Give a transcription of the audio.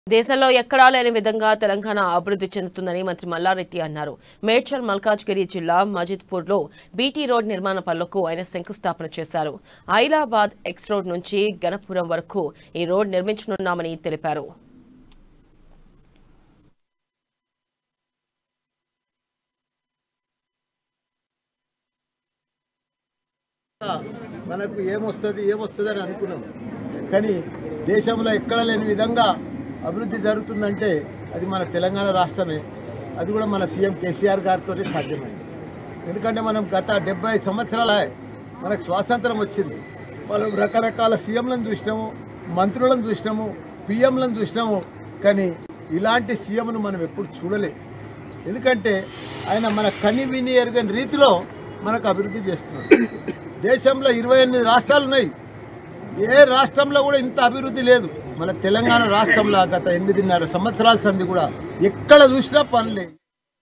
దేశంలో ఎక్కడా లేని విధంగా తెలంగాణ అభివృద్ధి చెందుతుందని మంత్రి మల్లారెడ్డి అన్నారు మేడ్చల్ మల్కాజ్గిరి జిల్లా మజిద్పూర్లో బీటీ రోడ్ నిర్మాణ పనులకు ఆయన శంకుస్థాపన చేశారు ఆయిలాబాద్ ఎక్స్ రోడ్ నుంచి గణపురం వరకు ఈ రోడ్ నిర్మించనున్నామని తెలిపారు మనకు ఏమొస్తుంది ఏమొస్తుంది అని అనుకున్నాం కానీ దేశంలో ఎక్కడ లేని విధంగా అభివృద్ధి జరుగుతుందంటే అది మన తెలంగాణ రాష్ట్రమే అది కూడా మన సీఎం కేసీఆర్ గారితో సాధ్యమైంది ఎందుకంటే మనం గత డెబ్బై సంవత్సరాల మనకు స్వాతంత్రం వచ్చింది మనం రకరకాల సీఎంలను చూసినాము మంత్రులను చూసినాము పిఎంలను చూసినాము కానీ ఇలాంటి సీఎంను మనం ఎప్పుడు చూడలేదు ఎందుకంటే ఆయన మన కని విని ఎరగని రీతిలో మనకు అభివృద్ధి చేస్తున్నాడు దేశంలో ఇరవై ఎనిమిది రాష్ట్రాలు ఉన్నాయి ఏ రాష్ట్రంలో కూడా ఇంత అభివృద్ధి లేదు మన తెలంగాణ రాష్ట్రంలో గత ఎనిమిదిన్నర సంవత్సరాల సంది కూడా ఎక్కడ చూసినా పనులే